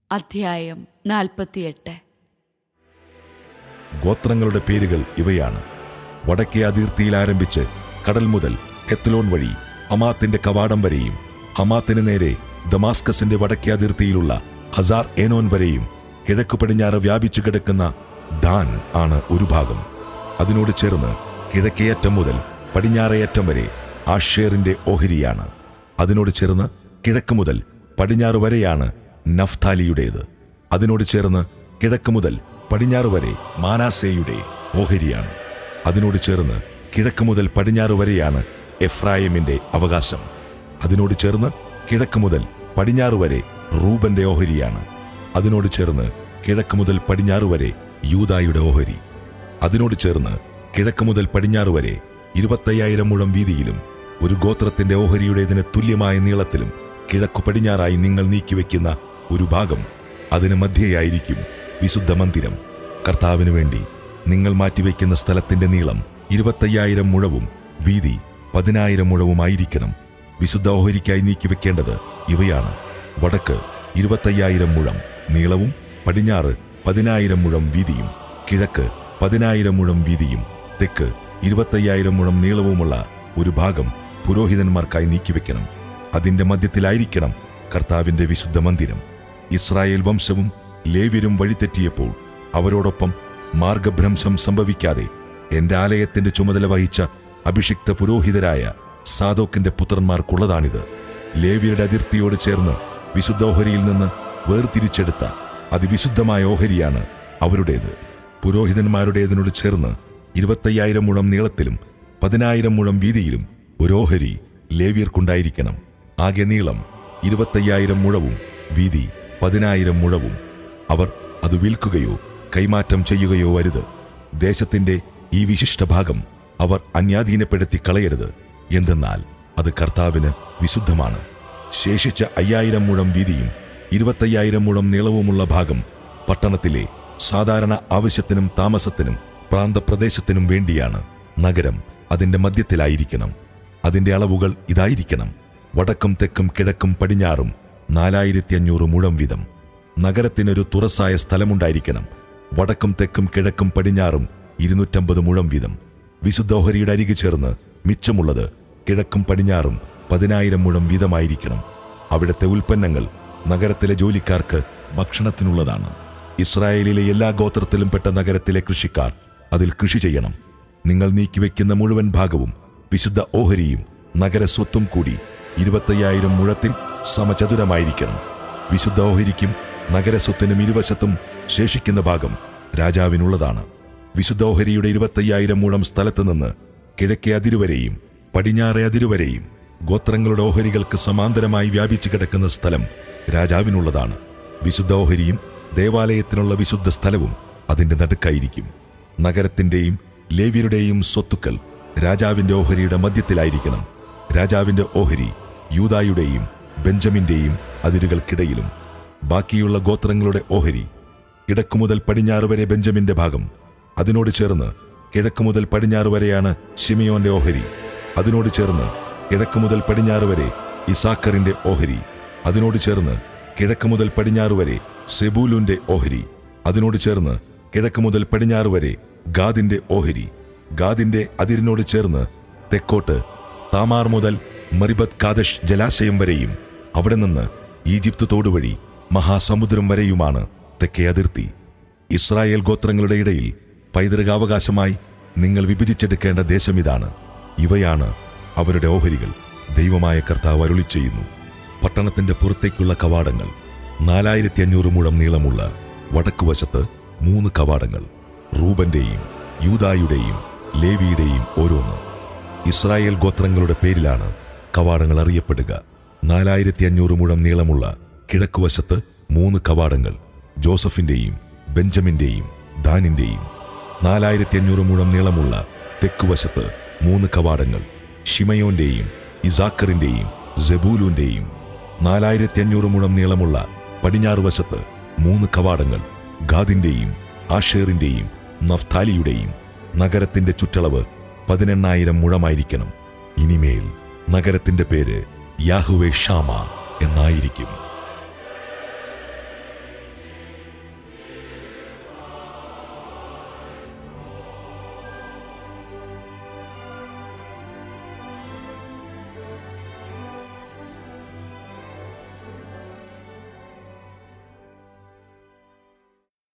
അധ്യായം നാൽപ്പത്തിയെട്ട് ഗോത്രങ്ങളുടെ പേരുകൾ ഇവയാണ് വടക്കേ അതിർത്തിയിൽ ആരംഭിച്ച് കടൽ മുതൽ ഹെത്ലോൺ വഴി ഹമാത്തിന്റെ കവാടം വരെയും ഹമാത്തിന് നേരെ ദമാസ്കസിന്റെ വടക്കേ അതിർത്തിയിലുള്ള ഹസാർ ഏനോൻ വരെയും കിഴക്ക് പടിഞ്ഞാറ് വ്യാപിച്ചു കിടക്കുന്ന ദാൻ ആണ് ഒരു ഭാഗം അതിനോട് ചേർന്ന് കിഴക്കേയറ്റം മുതൽ പടിഞ്ഞാറേയറ്റം വരെ ആഷേറിന്റെ ഓഹരിയാണ് അതിനോട് ചേർന്ന് കിഴക്ക് മുതൽ പടിഞ്ഞാറ് വരെയാണ് നഫ്താലിയുടേത് അതിനോട് ചേർന്ന് കിഴക്ക് മുതൽ പടിഞ്ഞാറ് വരെ മാനാസേയുടെ ഓഹരിയാണ് അതിനോട് ചേർന്ന് കിഴക്ക് മുതൽ പടിഞ്ഞാറ് വരെയാണ് എഫ്രായിമിന്റെ അവകാശം അതിനോട് ചേർന്ന് കിഴക്ക് മുതൽ പടിഞ്ഞാറ് വരെ റൂബന്റെ ഓഹരിയാണ് അതിനോട് ചേർന്ന് കിഴക്ക് മുതൽ പടിഞ്ഞാറ് വരെ യൂദായുടെ ഓഹരി അതിനോട് ചേർന്ന് കിഴക്ക് മുതൽ പടിഞ്ഞാറ് വരെ ഇരുപത്തയ്യായിരം മുഴം വീതിയിലും ഒരു ഗോത്രത്തിന്റെ ഓഹരിയുടേതിന് തുല്യമായ നീളത്തിലും കിഴക്കു പടിഞ്ഞാറായി നിങ്ങൾ നീക്കിവെക്കുന്ന ഒരു ഭാഗം അതിന് മധ്യയായിരിക്കും വിശുദ്ധ മന്ദിരം കർത്താവിനു വേണ്ടി നിങ്ങൾ മാറ്റിവെക്കുന്ന സ്ഥലത്തിന്റെ നീളം ഇരുപത്തയ്യായിരം മുഴവും വീതി പതിനായിരം മുഴവുമായിരിക്കണം വിശുദ്ധ ഓഹരിക്കായി നീക്കിവെക്കേണ്ടത് ഇവയാണ് വടക്ക് ഇരുപത്തയ്യായിരം മുഴം നീളവും പടിഞ്ഞാറ് പതിനായിരം മുഴം വീതിയും കിഴക്ക് പതിനായിരം മുഴം വീതിയും തെക്ക് ഇരുപത്തയ്യായിരം മുഴം നീളവുമുള്ള ഒരു ഭാഗം പുരോഹിതന്മാർക്കായി നീക്കിവെക്കണം അതിന്റെ മധ്യത്തിലായിരിക്കണം കർത്താവിന്റെ വിശുദ്ധ മന്ദിരം ഇസ്രായേൽ വംശവും ലേവ്യരും വഴിതെറ്റിയപ്പോൾ അവരോടൊപ്പം മാർഗഭ്രംശം സംഭവിക്കാതെ എന്റെ ആലയത്തിന്റെ ചുമതല വഹിച്ച അഭിഷിക്ത പുരോഹിതരായ സാദോക്കിന്റെ പുത്രന്മാർക്കുള്ളതാണിത് ലേവ്യരുടെ അതിർത്തിയോട് ചേർന്ന് വിശുദ്ധ ഓഹരിയിൽ നിന്ന് വേർതിരിച്ചെടുത്ത അതിവിശുദ്ധമായ ഓഹരിയാണ് അവരുടേത് പുരോഹിതന്മാരുടേതിനോട് ചേർന്ന് ഇരുപത്തയ്യായിരം മുഴം നീളത്തിലും പതിനായിരം മുഴം വീതിയിലും ഒരു ഓഹരി ലേവ്യർക്കുണ്ടായിരിക്കണം ആകെ നീളം ഇരുപത്തയ്യായിരം മുഴവും വീതി പതിനായിരം മുഴവും അവർ അത് വിൽക്കുകയോ കൈമാറ്റം ചെയ്യുകയോ വരുത് ദേശത്തിന്റെ ഈ വിശിഷ്ട ഭാഗം അവർ അന്യാധീനപ്പെടുത്തി കളയരുത് എന്തെന്നാൽ അത് കർത്താവിന് വിശുദ്ധമാണ് ശേഷിച്ച അയ്യായിരം മുഴം വീതിയും ഇരുപത്തയ്യായിരം മുഴം നീളവുമുള്ള ഭാഗം പട്ടണത്തിലെ സാധാരണ ആവശ്യത്തിനും താമസത്തിനും പ്രാന്തപ്രദേശത്തിനും വേണ്ടിയാണ് നഗരം അതിന്റെ മധ്യത്തിലായിരിക്കണം അതിന്റെ അളവുകൾ ഇതായിരിക്കണം വടക്കും തെക്കും കിഴക്കും പടിഞ്ഞാറും നാലായിരത്തി അഞ്ഞൂറ് മുഴം വീതം നഗരത്തിനൊരു തുറസായ സ്ഥലമുണ്ടായിരിക്കണം വടക്കും തെക്കും കിഴക്കും പടിഞ്ഞാറും ഇരുന്നൂറ്റമ്പത് മുഴം വീതം വിശുദ്ധോഹരിയുടെ അരികെ ചേർന്ന് മിച്ചമുള്ളത് കിഴക്കും പടിഞ്ഞാറും പതിനായിരം മുഴം വീതമായിരിക്കണം അവിടുത്തെ ഉൽപ്പന്നങ്ങൾ നഗരത്തിലെ ജോലിക്കാർക്ക് ഭക്ഷണത്തിനുള്ളതാണ് ഇസ്രായേലിലെ എല്ലാ ഗോത്രത്തിലും പെട്ട നഗരത്തിലെ കൃഷിക്കാർ അതിൽ കൃഷി ചെയ്യണം നിങ്ങൾ നീക്കിവെക്കുന്ന മുഴുവൻ ഭാഗവും വിശുദ്ധ ഓഹരിയും നഗരസ്വത്തും കൂടി ഇരുപത്തയ്യായിരം മുഴത്തിൽ സമചതുരമായിരിക്കണം വിശുദ്ധ ഓഹരിക്കും നഗരസ്വത്തിനും ഇരുവശത്തും ശേഷിക്കുന്ന ഭാഗം രാജാവിനുള്ളതാണ് വിശുദ്ധ ഓഹരിയുടെ ഇരുപത്തയ്യായിരം മുഴം സ്ഥലത്ത് നിന്ന് കിഴക്കേ അതിരുവരെയും പടിഞ്ഞാറേ അതിരുവരെയും ഗോത്രങ്ങളുടെ ഓഹരികൾക്ക് സമാന്തരമായി വ്യാപിച്ചു കിടക്കുന്ന സ്ഥലം രാജാവിനുള്ളതാണ് വിശുദ്ധ ഓഹരിയും ദേവാലയത്തിനുള്ള വിശുദ്ധ സ്ഥലവും അതിന്റെ നടുക്കായിരിക്കും നഗരത്തിന്റെയും ലേവ്യരുടെയും സ്വത്തുക്കൾ രാജാവിന്റെ ഓഹരിയുടെ മധ്യത്തിലായിരിക്കണം രാജാവിന്റെ ഓഹരി യൂതായുടെയും ബെഞ്ചമിന്റെയും അതിരുകൾക്കിടയിലും ബാക്കിയുള്ള ഗോത്രങ്ങളുടെ ഓഹരി കിഴക്ക് മുതൽ പടിഞ്ഞാറ് വരെ ബെഞ്ചമിന്റെ ഭാഗം അതിനോട് ചേർന്ന് കിഴക്ക് മുതൽ പടിഞ്ഞാറ് വരെയാണ് ഷിമിയോന്റെ ഓഹരി അതിനോട് ചേർന്ന് കിഴക്ക് മുതൽ പടിഞ്ഞാറ് വരെ ഇസാക്കറിന്റെ ഓഹരി അതിനോട് ചേർന്ന് കിഴക്ക് മുതൽ പടിഞ്ഞാറ് വരെ സെബൂലുന്റെ ഓഹരി അതിനോട് ചേർന്ന് കിഴക്ക് മുതൽ പടിഞ്ഞാറ് വരെ ഗാദിന്റെ ഓഹരി ഗാദിന്റെ അതിരിനോട് ചേർന്ന് തെക്കോട്ട് താമാർ മുതൽ മറിബത് കാദഷ് ജലാശയം വരെയും അവിടെ നിന്ന് ഈജിപ്ത് തോടുവഴി മഹാസമുദ്രം വരെയുമാണ് തെക്കേ അതിർത്തി ഇസ്രായേൽ ഗോത്രങ്ങളുടെ ഇടയിൽ പൈതൃകാവകാശമായി നിങ്ങൾ വിഭജിച്ചെടുക്കേണ്ട ദേശം ഇതാണ് ഇവയാണ് അവരുടെ ഓഹരികൾ ദൈവമായ കർത്താവ് അരുളി ചെയ്യുന്നു പട്ടണത്തിന്റെ പുറത്തേക്കുള്ള കവാടങ്ങൾ നാലായിരത്തി അഞ്ഞൂറ് മുഴം നീളമുള്ള വടക്കുവശത്ത് മൂന്ന് കവാടങ്ങൾ റൂബന്റെയും യൂദായുടെയും ലേവിയുടെയും ഓരോന്ന് ഇസ്രായേൽ ഗോത്രങ്ങളുടെ പേരിലാണ് കവാടങ്ങൾ അറിയപ്പെടുക നാലായിരത്തി അഞ്ഞൂറ് മുഴം നീളമുള്ള കിഴക്കുവശത്ത് മൂന്ന് കവാടങ്ങൾ ജോസഫിന്റെയും ബെഞ്ചമിന്റെയും ദാനിന്റെയും നാലായിരത്തി അഞ്ഞൂറ് മുഴം നീളമുള്ള തെക്കുവശത്ത് മൂന്ന് കവാടങ്ങൾ ഷിമയോന്റെയും ഇസാക്കറിന്റെയും സെബൂലുന്റെയും നാലായിരത്തി അഞ്ഞൂറ് മുഴം നീളമുള്ള പടിഞ്ഞാറ് വശത്ത് മൂന്ന് കവാടങ്ങൾ ഗാദിന്റെയും ആഷേറിന്റെയും നഫ്താലിയുടെയും നഗരത്തിന്റെ ചുറ്റളവ് പതിനെണ്ണായിരം മുഴമായിരിക്കണം ഇനിമേൽ നഗരത്തിന്റെ പേര് യാഹുവേ ഷാമ എന്നായിരിക്കും